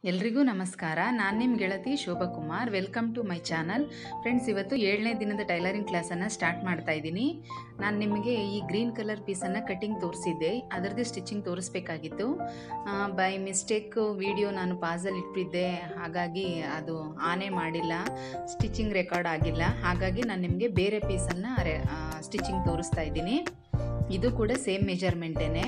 ಎಲ್ರಿಗೂ ನಮಸ್ಕಾರ ನಾನು ನಿಮ್ಮ ಗೆಳತಿ Shobha Kumar welcome to my channel friends ಇವತ್ತು ಏಳನೇ ದಿನದ ಟೈಲರಿಂಗ್ ಕ್ಲಾಸನ್ನು ಸ್ಟಾರ್ಟ್ ಮಾಡ್ತಾ ಇದ್ದೀನಿ ನಾನು ನಿಮಗೆ ಈ ಗ್ರೀನ್ ಕಲರ್ ಪೀಸನ್ನು ಕಟ್ಟಿಂಗ್ ತೋರಿಸಿದ್ದೆ ಅದರದ್ದು ಸ್ಟಿಚಿಂಗ್ ತೋರಿಸ್ಬೇಕಾಗಿತ್ತು ಬೈ ಮಿಸ್ಟೇಕ್ ವಿಡಿಯೋ ನಾನು ಪಾಸಲ್ಲಿ ಇಟ್ಟಿದ್ದೆ ಹಾಗಾಗಿ ಅದು ಆನೇ ಮಾಡಿಲ್ಲ ಸ್ಟಿಚಿಂಗ್ ರೆಕಾರ್ಡ್ ಆಗಿಲ್ಲ ಹಾಗಾಗಿ ನಾನು ನಿಮಗೆ ಬೇರೆ ಪೀಸನ್ನು ಸ್ಟಿಚಿಂಗ್ ತೋರಿಸ್ತಾ ಇದ್ದೀನಿ ಇದು ಕೂಡ ಸೇಮ್ ಮೆಜರ್ಮೆಂಟೇನೆ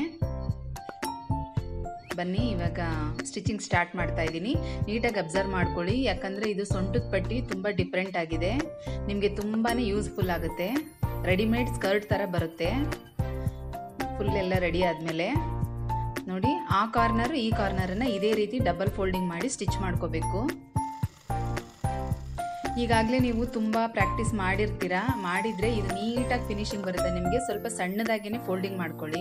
ಬನ್ನಿ ಇವಾಗ ಸ್ಟಿಚಿಂಗ್ ಸ್ಟಾರ್ಟ್ ಮಾಡ್ತಾ ಇದ್ದೀನಿ ನೀಟಾಗಿ ಅಬ್ಸರ್ವ್ ಮಾಡ್ಕೊಳ್ಳಿ ಯಾಕಂದರೆ ಇದು ಸೊಂಟದ ಪಟ್ಟಿ ತುಂಬ ಡಿಫ್ರೆಂಟ್ ಆಗಿದೆ ನಿಮಗೆ ತುಂಬಾ ಯೂಸ್ಫುಲ್ ಆಗುತ್ತೆ ರೆಡಿಮೇಡ್ ಸ್ಕರ್ಟ್ ಥರ ಬರುತ್ತೆ ಫುಲ್ ಎಲ್ಲ ರೆಡಿ ಆದಮೇಲೆ ನೋಡಿ ಆ ಕಾರ್ನರ್ ಈ ಕಾರ್ನರನ್ನು ಇದೇ ರೀತಿ ಡಬಲ್ ಫೋಲ್ಡಿಂಗ್ ಮಾಡಿ ಸ್ಟಿಚ್ ಮಾಡ್ಕೋಬೇಕು ಈಗಾಗಲೇ ನೀವು ತುಂಬ ಪ್ರಾಕ್ಟೀಸ್ ಮಾಡಿರ್ತೀರಾ ಮಾಡಿದರೆ ಇದು ನೀಟಾಗಿ ಫಿನಿಶಿಂಗ್ ಬರುತ್ತೆ ನಿಮಗೆ ಸ್ವಲ್ಪ ಸಣ್ಣದಾಗಿಯೇ ಫೋಲ್ಡಿಂಗ್ ಮಾಡ್ಕೊಳ್ಳಿ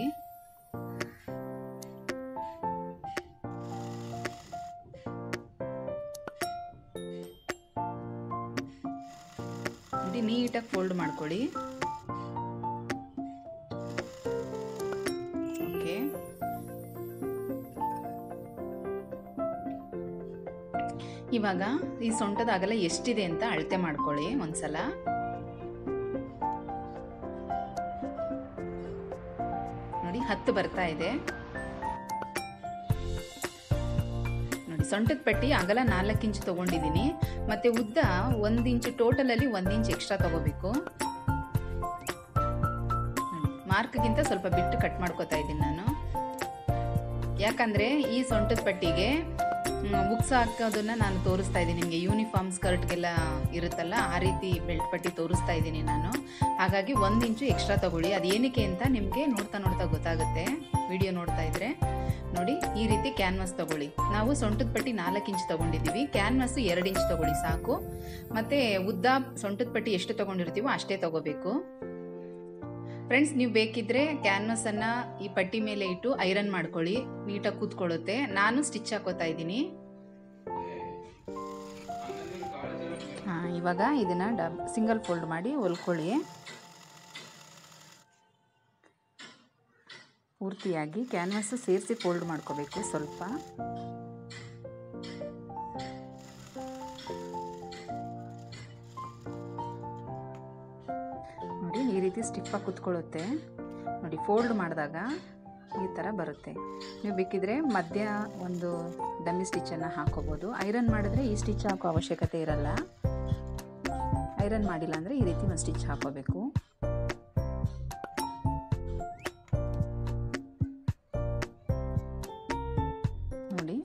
ನೋಡಿ ನೀಟಾಗಿ ಫೋಲ್ಡ್ ಮಾಡ್ಕೊಳ್ಳಿ ಓಕೆ ಇವಾಗ ಈ ಸೊಂಟದ ಅಗಲ ಎಷ್ಟಿದೆ ಅಂತ ಅಳತೆ ಮಾಡ್ಕೊಳ್ಳಿ ಒಂದ್ಸಲ ನೋಡಿ ಹತ್ತು ಬರ್ತಾ ಇದೆ ನೋಡಿ ಸೊಂಟದ ಪಟ್ಟಿ ಅಗಲ ನಾಲ್ಕು ಇಂಚ್ ತೊಗೊಂಡಿದ್ದೀನಿ ಮತ್ತು ಉದ್ದ ಒಂದು ಇಂಚು ಟೋಟಲಲ್ಲಿ ಒಂದು ಇಂಚ್ ಎಕ್ಸ್ಟ್ರಾ ತೊಗೋಬೇಕು ಮಾರ್ಕ್ಗಿಂತ ಸ್ವಲ್ಪ ಬಿಟ್ಟು ಕಟ್ ಮಾಡ್ಕೋತಾ ಇದ್ದೀನಿ ನಾನು ಯಾಕಂದರೆ ಈ ಸೊಂಟದ ಪಟ್ಟಿಗೆ ಬುಕ್ಸ್ ಹಾಕೋದನ್ನ ನಾನು ತೋರಿಸ್ತಾ ಇದ್ದೀನಿ ನಿಮಗೆ ಯೂನಿಫಾರ್ಮ್ ಸ್ಕರ್ಟ್ಗೆಲ್ಲ ಇರುತ್ತಲ್ಲ ಆ ರೀತಿ ಬೆಲ್ಟ್ ಪಟ್ಟಿ ತೋರಿಸ್ತಾ ಇದ್ದೀನಿ ನಾನು ಹಾಗಾಗಿ ಒಂದು ಇಂಚು ಎಕ್ಸ್ಟ್ರಾ ತಗೊಳ್ಳಿ ಅದು ಏನಕ್ಕೆ ಅಂತ ನಿಮಗೆ ನೋಡ್ತಾ ನೋಡ್ತಾ ಗೊತ್ತಾಗುತ್ತೆ ವಿಡಿಯೋ ನೋಡ್ತಾ ಇದ್ರೆ ನೋಡಿ ಈ ರೀತಿ ಕ್ಯಾನ್ವಾಸ್ ತಗೊಳ್ಳಿ ನಾವು ಸೊಂಟದ ಪಟ್ಟಿ ನಾಲ್ಕು ಇಂಚ್ ತೊಗೊಂಡಿದ್ದೀವಿ ಕ್ಯಾನ್ವಾಸು ಎರಡು ಇಂಚ್ ತಗೊಳ್ಳಿ ಸಾಕು ಮತ್ತು ಉದ್ದ ಸೊಂಟದ ಪಟ್ಟಿ ಎಷ್ಟು ತೊಗೊಂಡಿರ್ತೀವೋ ಅಷ್ಟೇ ತಗೋಬೇಕು ಫ್ರೆಂಡ್ಸ್ ನೀವು ಬೇಕಿದ್ರೆ ಕ್ಯಾನ್ವಸನ್ನು ಈ ಪಟ್ಟಿ ಮೇಲೆ ಇಟ್ಟು ಐರನ್ ಮಾಡ್ಕೊಳ್ಳಿ ನೀಟಾಗಿ ಕೂತ್ಕೊಳ್ಳುತ್ತೆ ನಾನು ಸ್ಟಿಚ್ ಹಾಕೋತಾ ಇದ್ದೀನಿ ಹಾಂ ಇವಾಗ ಇದನ್ನು ಡಬ್ ಸಿಂಗಲ್ ಫೋಲ್ಡ್ ಮಾಡಿ ಹೊಲ್ಕೊಳ್ಳಿ ಪೂರ್ತಿಯಾಗಿ ಕ್ಯಾನ್ವಾಸು ಸೇರಿಸಿ ಫೋಲ್ಡ್ ಮಾಡ್ಕೋಬೇಕು ಸ್ವಲ್ಪ ನೋಡಿ ಈ ರೀತಿ ಸ್ಟಿಫಾಗಿ ಕುತ್ಕೊಳ್ಳುತ್ತೆ ನೋಡಿ ಫೋಲ್ಡ್ ಮಾಡಿದಾಗ ಈ ಥರ ಬರುತ್ತೆ ನೀವು ಬೇಕಿದ್ರೆ ಮಧ್ಯ ಒಂದು ಡಮ್ಮಿ ಸ್ಟಿಚ್ಚನ್ನು ಹಾಕೋಬೋದು ಐರನ್ ಮಾಡಿದ್ರೆ ಈ ಸ್ಟಿಚ್ ಹಾಕೋ ಅವಶ್ಯಕತೆ ಇರಲ್ಲ ಐರನ್ ಮಾಡಿಲ್ಲ ಅಂದರೆ ಈ ರೀತಿ ಒಂದು ಸ್ಟಿಚ್ ಹಾಕೋಬೇಕು ನೋಡಿ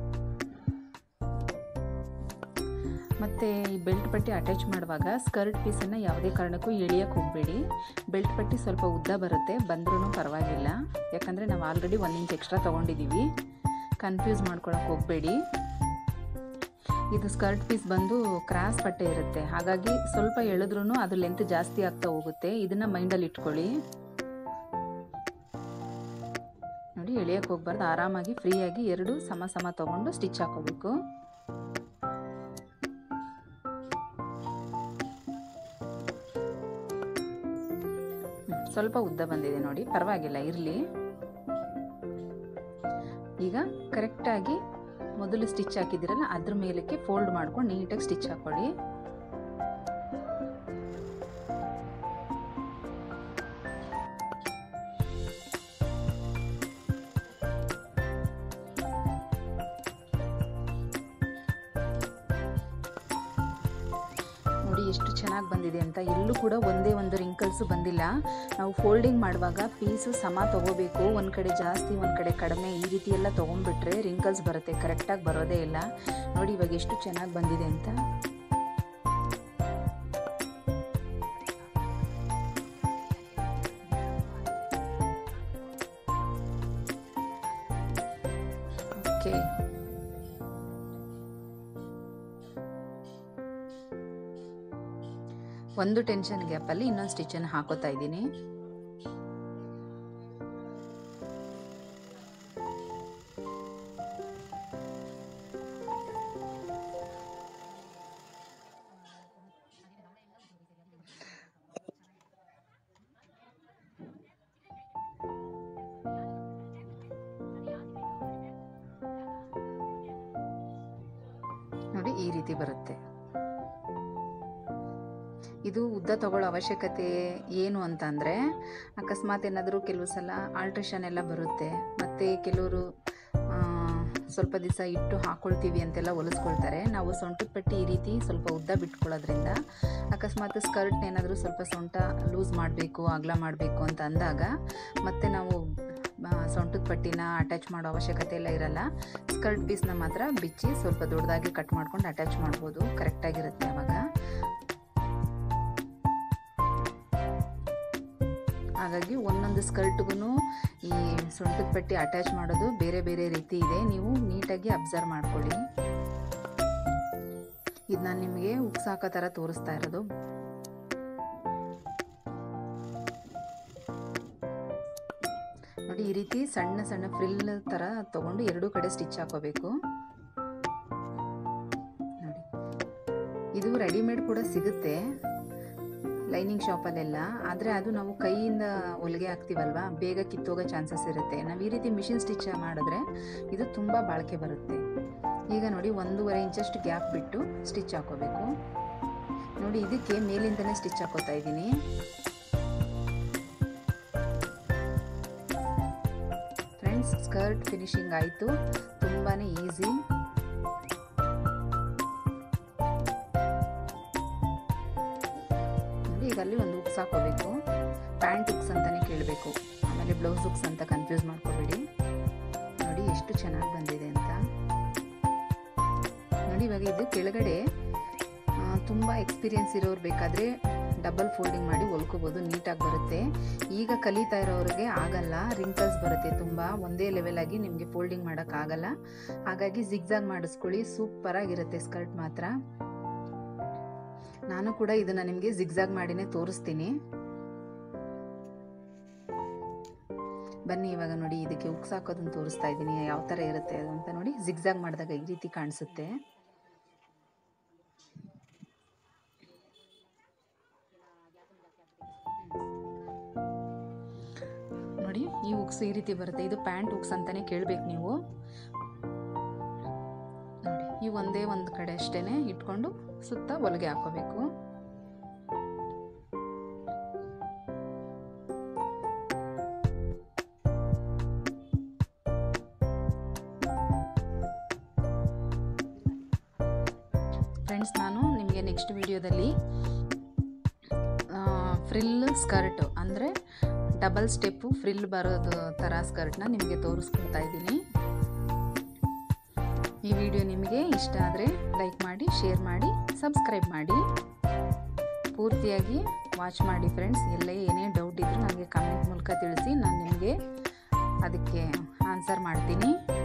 ಮತ್ತು ಈ ಬೆಲ್ಟ್ ಪಟ್ಟಿ ಅಟ್ಯಾಚ್ ಮಾಡುವಾಗ ಸ್ಕರ್ಟ್ ಪೀಸನ್ನು ಯಾವುದೇ ಕಾರಣಕ್ಕೂ ಎಳಿಯೋಕ್ಕೆ ಹೋಗಬೇಡಿ ಬೆಲ್ಟ್ ಪಟ್ಟಿ ಸ್ವಲ್ಪ ಉದ್ದ ಬರುತ್ತೆ ಬಂದ್ರೂ ಪರವಾಗಿಲ್ಲ ಯಾಕಂದರೆ ನಾವು ಆಲ್ರೆಡಿ ಒಂದು ಇಂಚ್ ಎಕ್ಸ್ಟ್ರಾ ತೊಗೊಂಡಿದ್ದೀವಿ ಕನ್ಫ್ಯೂಸ್ ಮಾಡ್ಕೊಳಕ್ಕೆ ಹೋಗಬೇಡಿ ಇದು ಸ್ಕರ್ಟ್ ಪೀಸ್ ಬಂದು ಕ್ರಾಸ್ ಪಟ್ಟೆ ಇರುತ್ತೆ ಹಾಗಾಗಿ ಸ್ವಲ್ಪ ಎಳೆದ್ರೂ ಅದು ಲೆಂತ್ ಜಾಸ್ತಿ ಆಗ್ತಾ ಹೋಗುತ್ತೆ ಇದನ್ನು ಮೈಂಡಲ್ಲಿ ಇಟ್ಕೊಳ್ಳಿ ನೋಡಿ ಎಳೆಯೋಕ್ಕೆ ಹೋಗ್ಬಾರ್ದು ಆರಾಮಾಗಿ ಫ್ರೀಯಾಗಿ ಎರಡು ಸಮ ಸಮ ತೊಗೊಂಡು ಸ್ಟಿಚ್ ಹಾಕೋಬೇಕು ಸ್ವಲ್ಪ ಉದ್ದ ಬಂದಿದೆ ನೋಡಿ ಪರವಾಗಿಲ್ಲ ಇರಲಿ ಈಗ ಕರೆಕ್ಟಾಗಿ ಮೊದಲು ಸ್ಟಿಚ್ ಹಾಕಿದಿರಲ್ಲ ಅದ್ರ ಮೇಲಕ್ಕೆ ಫೋಲ್ಡ್ ಮಾಡ್ಕೊಂಡು ನೀಟಾಗಿ ಸ್ಟಿಚ್ ಹಾಕೊಳ್ಳಿ ನೋಡಿ ಎಷ್ಟು ಚೆನ್ನಾಗಿ ಬಂದಿದೆ ಅಂತ ಎಲ್ಲೂ ಕೂಡ ಒಂದೇ ಒಂದು ರಿಂಕಲ್ಸು ಬಂದಿಲ್ಲ ನಾವು ಫೋಲ್ಡಿಂಗ್ ಮಾಡುವಾಗ ಪೀಸು ಸಮ ತೊಗೋಬೇಕು ಒಂದು ಕಡೆ ಜಾಸ್ತಿ ಒಂದು ಕಡೆ ಕಡಿಮೆ ಈ ರೀತಿ ಎಲ್ಲ ತೊಗೊಂಡ್ಬಿಟ್ರೆ ರಿಂಕಲ್ಸ್ ಬರುತ್ತೆ ಕರೆಕ್ಟಾಗಿ ಬರೋದೇ ಇಲ್ಲ ನೋಡಿ ಇವಾಗ ಎಷ್ಟು ಚೆನ್ನಾಗಿ ಬಂದಿದೆ ಅಂತ ಓಕೆ ಒಂದು ಟೆನ್ಷನ್ ಗ್ಯಾಪಲ್ಲಿ ಇನ್ನೊಂದು ಸ್ಟಿಚನ್ನು ಹಾಕೋತಾ ಇದ್ದೀನಿ ನೋಡಿ ಈ ರೀತಿ ಬರುತ್ತೆ ಇದು ಉದ್ದ ತಗೊಳ್ಳೋ ಅವಶ್ಯಕತೆ ಏನು ಅಂತಂದರೆ ಅಕಸ್ಮಾತ್ ಏನಾದರೂ ಕೆಲವು ಸಲ ಆಲ್ಟ್ರೇಷನ್ ಎಲ್ಲ ಬರುತ್ತೆ ಮತ್ತು ಕೆಲವರು ಆ, ಸ್ವಲ್ಪ ದಿವಸ ಇಟ್ಟು ಹಾಕ್ಕೊಳ್ತೀವಿ ಅಂತೆಲ್ಲ ಹೊಲಿಸ್ಕೊಳ್ತಾರೆ ನಾವು ಸೊಂಟದ ಪಟ್ಟಿ ಈ ರೀತಿ ಸ್ವಲ್ಪ ಉದ್ದ ಬಿಟ್ಕೊಳ್ಳೋದ್ರಿಂದ ಅಕಸ್ಮಾತ್ ಸ್ಕರ್ಟ್ ಏನಾದರೂ ಸ್ವಲ್ಪ ಸೊಂಟ ಲೂಸ್ ಮಾಡಬೇಕು ಅಗಲ ಮಾಡಬೇಕು ಅಂತ ಅಂದಾಗ ಮತ್ತೆ ನಾವು ಆ, ಸೊಂಟದ ಪಟ್ಟಿನ ಅಟ್ಯಾಚ್ ಮಾಡೋ ಅವಶ್ಯಕತೆ ಎಲ್ಲ ಇರಲ್ಲ ಸ್ಕರ್ಟ್ ಪೀಸ್ನ ಮಾತ್ರ ಬಿಚ್ಚಿ ಸ್ವಲ್ಪ ದೊಡ್ಡದಾಗಿ ಕಟ್ ಮಾಡ್ಕೊಂಡು ಅಟ್ಯಾಚ್ ಮಾಡ್ಬೋದು ಕರೆಕ್ಟಾಗಿರುತ್ತೆ ಅವಾಗ ಹಾಗಾಗಿ ಒಂದೊಂದು ಸ್ಕರ್ಟ್ಗೂ ಈ ಸೊಂಟದ ಪಟ್ಟಿ ಅಟ್ಯಾಚ್ ಮಾಡೋದು ಬೇರೆ ಬೇರೆ ರೀತಿ ಇದೆ ನೀವು ನೀಟಾಗಿ ಅಬ್ಸರ್ವ್ ಮಾಡ್ಕೊಳ್ಳಿ ಇದು ನಾನು ನಿಮಗೆ ಉಕ್ಸಾಕೋ ಥರ ತೋರಿಸ್ತಾ ಇರೋದು ನೋಡಿ ಈ ರೀತಿ ಸಣ್ಣ ಸಣ್ಣ ಫ್ರಿಲ್ ಥರ ತಗೊಂಡು ಎರಡೂ ಕಡೆ ಸ್ಟಿಚ್ ಹಾಕೋಬೇಕು ನೋಡಿ ಇದು ರೆಡಿಮೇಡ್ ಕೂಡ ಸಿಗುತ್ತೆ ಲೈನಿಂಗ್ ಶಾಪಲ್ಲೆಲ್ಲ ಆದರೆ ಅದು ನಾವು ಕೈಯಿಂದ ಹೊಲಿಗೆ ಹಾಕ್ತೀವಲ್ವಾ ಬೇಗ ಕಿತ್ತೋಗೋ ಚಾನ್ಸಸ್ ಇರುತ್ತೆ ನಾವು ಈ ರೀತಿ ಮಿಷಿನ್ ಸ್ಟಿಚ್ ಮಾಡಿದ್ರೆ ಇದು ತುಂಬ ಬಾಳಿಕೆ ಬರುತ್ತೆ ಈಗ ನೋಡಿ ಒಂದೂವರೆ ಇಂಚಷ್ಟು ಗ್ಯಾಪ್ ಬಿಟ್ಟು ಸ್ಟಿಚ್ ಹಾಕೋಬೇಕು ನೋಡಿ ಇದಕ್ಕೆ ಮೇಲಿಂದನೇ ಸ್ಟಿಚ್ ಹಾಕೋತಾ ಇದ್ದೀನಿ ಫ್ರೆಂಡ್ಸ್ ಸ್ಕರ್ಟ್ ಫಿನಿಶಿಂಗ್ ಆಯಿತು ತುಂಬಾ ಈಸಿ ನೋಡಿ ಈಗ ಅಲ್ಲಿ ಒಂದು ಉಕ್ಸ್ ಹಾಕೋಬೇಕು ಪ್ಯಾಂಟ್ ಉಕ್ಸ್ ಅಂತಲೇ ಕೇಳಬೇಕು ಆಮೇಲೆ ಬ್ಲೌಸ್ ಉಕ್ಸ್ ಅಂತ ಕನ್ಫ್ಯೂಸ್ ಮಾಡ್ಕೋಬೇಡಿ ನೋಡಿ ಎಷ್ಟು ಚೆನ್ನಾಗಿ ಬಂದಿದೆ ಅಂತ ನೋಡಿ ಇವಾಗ ಇದು ಕೆಳಗಡೆ ತುಂಬ ಎಕ್ಸ್ಪೀರಿಯನ್ಸ್ ಇರೋರು ಬೇಕಾದರೆ ಡಬಲ್ ಫೋಲ್ಡಿಂಗ್ ಮಾಡಿ ಹೊಲ್ಕೋಬೋದು ನೀಟಾಗಿ ಬರುತ್ತೆ ಈಗ ಕಲಿತಾ ಇರೋರಿಗೆ ಆಗಲ್ಲ ರಿಂಕಲ್ಸ್ ಬರುತ್ತೆ ತುಂಬ ಒಂದೇ ಲೆವೆಲ್ ಆಗಿ ನಿಮಗೆ ಫೋಲ್ಡಿಂಗ್ ಮಾಡೋಕ್ಕಾಗಲ್ಲ ಹಾಗಾಗಿ ಜಿಗ್ಜಾಗ್ ಮಾಡಿಸ್ಕೊಳ್ಳಿ ಸೂಪರಾಗಿರುತ್ತೆ ಸ್ಕರ್ಟ್ ಮಾತ್ರ ನಾನು ಕೂಡ ಇದನ್ನು ನಿಮಗೆ ಜಿಗ್ಜಾಗ್ ಮಾಡಿನೇ ತೋರಿಸ್ತೀನಿ ಬನ್ನಿ ಇವಾಗ ನೋಡಿ ಇದಕ್ಕೆ ಉಕ್ಸ್ ಹಾಕೋದನ್ನು ತೋರಿಸ್ತಾ ಇದ್ದೀನಿ ಯಾವ ಥರ ಇರುತ್ತೆ ಅದು ಅಂತ ನೋಡಿ ಜಿಗ್ಜಾಗ್ ಮಾಡಿದಾಗ ಈ ರೀತಿ ಕಾಣಿಸುತ್ತೆ ನೋಡಿ ಈ ಉಕ್ಸ್ ಈ ರೀತಿ ಬರುತ್ತೆ ಇದು ಪ್ಯಾಂಟ್ ಉಕ್ಸ್ ಅಂತಾನೆ ಕೇಳಬೇಕು ನೀವು ನೋಡಿ ಈ ಒಂದೇ ಒಂದು ಕಡೆ ಅಷ್ಟೇ ಇಟ್ಕೊಂಡು ಸುತ್ತ ಹೊಲಿಗೆ ಹಾಕೋಬೇಕು ಫ್ರೆಂಡ್ಸ್ ನಾನು ನಿಮಗೆ ನೆಕ್ಸ್ಟ್ ವಿಡಿಯೋದಲ್ಲಿ ಫ್ರಿಲ್ ಸ್ಕರ್ಟ್ ಅಂದರೆ ಡಬಲ್ ಸ್ಟೆಪ್ಪು ಫ್ರಿಲ್ ಬರೋದು ಥರ ಸ್ಕರ್ಟ್ನ ನಿಮಗೆ ತೋರಿಸ್ಕೊಡ್ತಾ ಇದ್ದೀನಿ ಈ ವಿಡಿಯೋ ನಿಮಗೆ ಇಷ್ಟ ಆದರೆ ಲೈಕ್ ಮಾಡಿ ಶೇರ್ ಮಾಡಿ ಸಬ್ಸ್ಕ್ರೈಬ್ ಮಾಡಿ ಪೂರ್ತಿಯಾಗಿ ವಾಚ್ ಮಾಡಿ ಫ್ರೆಂಡ್ಸ್ ಎಲ್ಲೇ ಏನೇ ಡೌಟ್ ಇದ್ದರೂ ನನಗೆ ಕಮೆಂಟ್ ಮೂಲಕ ತಿಳಿಸಿ ನಾನು ನಿಮಗೆ ಅದಕ್ಕೆ ಆನ್ಸರ್ ಮಾಡ್ತೀನಿ